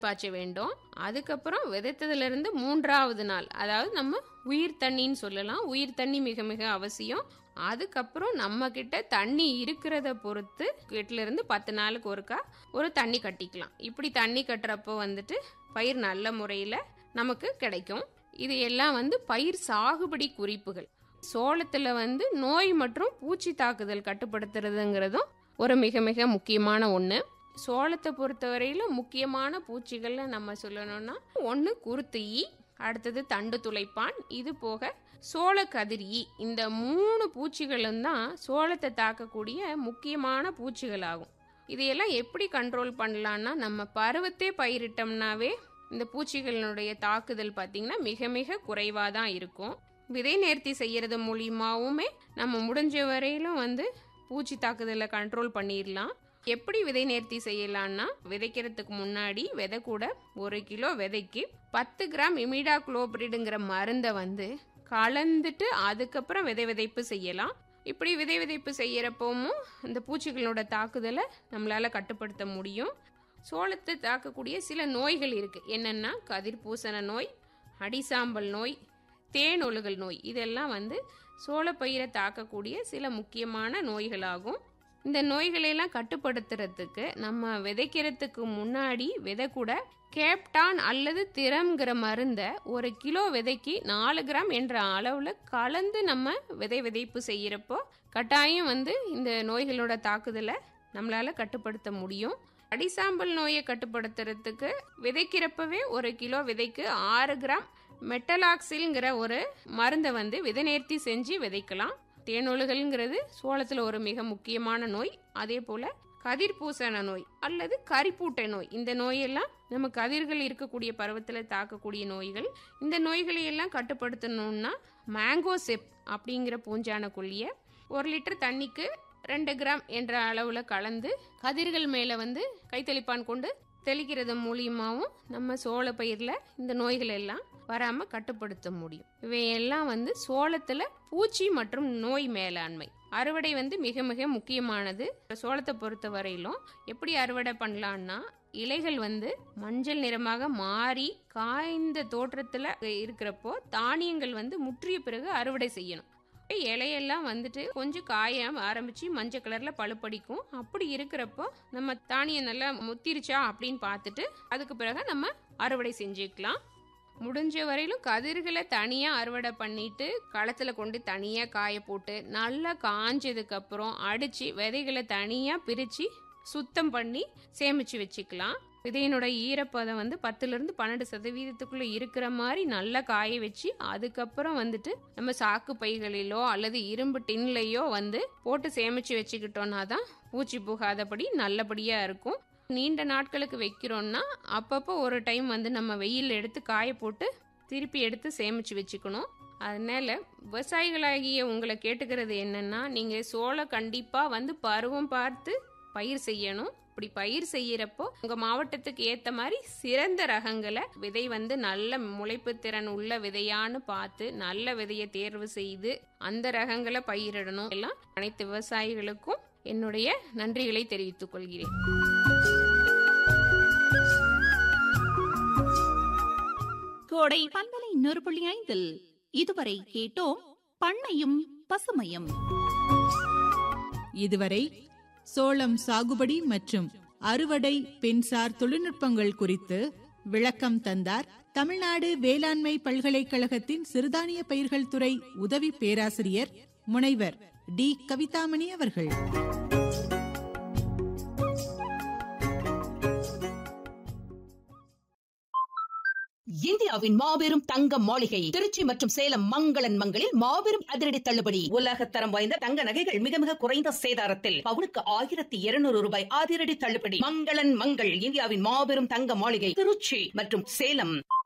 பாய்ச்ச வேண்டும் அதுக்கப்புறம் விதைத்ததுல இருந்து மூன்றாவது நாள் அதாவது நம்ம உயிர் தண்ணின்னு சொல்லலாம் உயிர் தண்ணி மிக மிக அவசியம் அதுக்கப்புறம் நம்ம கிட்ட தண்ணி இருக்கிறத பொறுத்து வீட்டுல இருந்து பத்து நாளுக்கு ஒருக்கா ஒரு தண்ணி கட்டிக்கலாம் இப்படி தண்ணி கட்டுறப்போ வந்துட்டு பயிர் நல்ல முறையில் நமக்கு கிடைக்கும் இது எல்லாம் வந்து பயிர் சாகுபடி குறிப்புகள் சோளத்துல வந்து நோய் மற்றும் பூச்சி தாக்குதல் கட்டுப்படுத்துறதுங்கிறதும் ஒரு மிக மிக முக்கியமான ஒன்று சோளத்தை பொறுத்தவரையில முக்கியமான பூச்சிகள்ல நம்ம சொல்லணும்னா ஒன்று குருத்து ஈ அடுத்தது தண்டு துளைப்பான் இது போக சோள கதிர் ஈ இந்த மூணு பூச்சிகளும் தான் சோளத்தை தாக்கக்கூடிய முக்கியமான பூச்சிகள் ஆகும் இதையெல்லாம் எப்படி கண்ட்ரோல் பண்ணலாம்னா நம்ம பருவத்தே பயிரிட்டோம்னாவே இந்த பூச்சிகளினுடைய தாக்குதல் பார்த்தீங்கன்னா மிக மிக குறைவாக தான் இருக்கும் விதை நேர்த்தி செய்யறது மூலியமாவுமே நம்ம முடிஞ்ச வரையிலும் வந்து பூச்சி தாக்குதலை கண்ட்ரோல் பண்ணிடலாம் எப்படி விதை நேர்த்தி செய்யலாம்னா விதைக்கிறதுக்கு முன்னாடி விதை கூட ஒரு கிலோ விதைக்கு பத்து கிராம் இமிடா குளோபிரிடுங்கிற மருந்தை வந்து கலந்துட்டு அதுக்கப்புறம் விதை விதைப்பு செய்யலாம் இப்படி விதை விதைப்பு செய்யறப்பவும் இந்த பூச்சிகளோட தாக்குதலை நம்மளால கட்டுப்படுத்த முடியும் சோளத்தை தாக்கக்கூடிய சில நோய்கள் இருக்கு என்னன்னா கதிர்பூசண நோய் அடிசாம்பல் நோய் தேனொழுகல் நோய் இதெல்லாம் வந்து சோளப்பயிரை தாக்கக்கூடிய சில முக்கியமான நோய்களாகும் இந்த நோய்களையெல்லாம் கட்டுப்படுத்துறதுக்கு நம்ம விதைக்கிறதுக்கு முன்னாடி விதை கூட கேப்டான் அல்லது திறம்ங்கிற மருந்தை ஒரு கிலோ விதைக்கு நாலு கிராம் என்ற அளவில் கலந்து நம்ம விதை விதைப்பு செய்யறப்போ கட்டாயம் வந்து இந்த நோய்களோட தாக்குதலை நம்மளால கட்டுப்படுத்த முடியும் அடிசாம்பல் நோயை கட்டுப்படுத்துறதுக்கு விதைக்கிறப்பவே ஒரு கிலோ விதைக்கு ஆறு கிராம் மெட்டலாக்சில்ங்கிற ஒரு மருந்தை வந்து விதை நேர்த்தி செஞ்சு விதைக்கலாம் தேனொழுகல்ங்கிறது சோளத்தில் ஒரு மிக முக்கியமான நோய் அதே போல கதிர்பூசண நோய் அல்லது கரிப்பூட்டை நோய் இந்த நோயெல்லாம் நம்ம கதிர்கள் இருக்கக்கூடிய பருவத்தில் தாக்கக்கூடிய நோய்கள் இந்த நோய்களை எல்லாம் கட்டுப்படுத்தணும்னா மேங்கோ செப் அப்படிங்கிற பூஞ்சான கொல்லியை ஒரு லிட்டர் தண்ணிக்கு ரெண்டு கிராம் என்ற அளவில் கலந்து கதிர்கள் மேலே வந்து கைத்தெளிப்பான் கொண்டு தெளிக்கிறது மூலியமாகவும் நம்ம சோள பயிரில் இந்த நோய்கள் எல்லாம் வராமல் கட்டுப்படுத்த முடியும் இவையெல்லாம் வந்து சோளத்தில் பூச்சி மற்றும் நோய் மேலாண்மை அறுவடை வந்து மிக மிக முக்கியமானது சோளத்தை பொறுத்த வரையிலும் எப்படி அறுவடை பண்ணலான்னா இலைகள் வந்து மஞ்சள் நிறமாக மாறி காய்ந்த தோற்றத்தில் இருக்கிறப்போ தானியங்கள் வந்து முற்றிய பிறகு அறுவடை செய்யணும் இலையெல்லாம் வந்துட்டு கொஞ்சம் காய ஆரம்பிச்சு மஞ்சள் கலர்ல பழுப்படிக்கும் அப்படி இருக்கிறப்போ நம்ம தானியம் நல்லா முத்திருச்சா அப்படின்னு பார்த்துட்டு அதுக்கு பிறகு நம்ம அறுவடை செஞ்சுக்கலாம் முடிஞ்ச வரையிலும் கதிர்களை தனியா அறுவடை பண்ணிட்டு களத்துல கொண்டு தனியா காய போட்டு நல்லா காஞ்சதுக்கு அப்புறம் அடிச்சு விதைகளை தனியா பிரிச்சு சுத்தம் பண்ணி சேமிச்சு வச்சுக்கலாம் விதையினோட ஈரப்பதம் வந்து பத்துல இருந்து பன்னெண்டு சதவீதத்துக்குள்ள இருக்கிற மாதிரி நல்லா காய வச்சு அதுக்கப்புறம் வந்துட்டு நம்ம சாக்கு பைகளிலோ அல்லது இரும்பு டின்லையோ வந்து போட்டு சேமிச்சு வச்சுக்கிட்டோம்னா தான் பூச்சி புகாதபடி நல்லபடியா இருக்கும் நீண்ட நாட்களுக்கு வைக்கிறோம்னா அப்பப்போ ஒரு டைம் வந்து நம்ம வெயில் எடுத்து காய போட்டு திருப்பி எடுத்து சேமிச்சு வச்சுக்கணும் அதனால விவசாயிகளாகிய உங்களை கேட்டுக்கிறது என்னன்னா நீங்க சோளம் கண்டிப்பா வந்து பருவம் பார்த்து பயிர் செய்யணும் இப்படி பயிர் செய்யறப்போ உங்க மாவட்டத்துக்கு ஏத்த மாதிரி சிறந்த ரகங்களை விதை வந்து நல்ல முளைப்பு திறன் உள்ள விதையான்னு பார்த்து நல்ல விதையை தேர்வு செய்து அந்த ரகங்களை பயிரிடணும் எல்லாம் அனைத்து விவசாயிகளுக்கும் என்னுடைய நன்றிகளை தெரிவித்துக் கொள்கிறேன் கோடை பண்பலை நூறு புள்ளி ஐந்தில் இதுவரை கேட்டோம் பண்ணையும் பசுமையும் இதுவரை சோளம் சாகுபடி மற்றும் அறுவடை பெண்சார் தொழில்நுட்பங்கள் குறித்து விளக்கம் தந்தார் தமிழ்நாடு வேளாண்மை பல்கலைக்கழகத்தின் சிறுதானிய பயிர்கள் துறை உதவி பேராசிரியர் முனைவர் டி கவிதாமணி அவர்கள் இந்தியாவின் மாபெரும் தங்க மாளிகை திருச்சி மற்றும் சேலம் மங்களன் மங்களில் மாபெரும் அதிரடி தள்ளுபடி உலகத்தரம் வாய்ந்த தங்க நகைகள் மிக மிக குறைந்த சேதாரத்தில் பவுனுக்கு ஆயிரத்தி இருநூறு ரூபாய் அதிரடி தள்ளுபடி மங்களன் மங்கள் இந்தியாவின் மாபெரும் தங்க மாளிகை திருச்சி மற்றும் சேலம்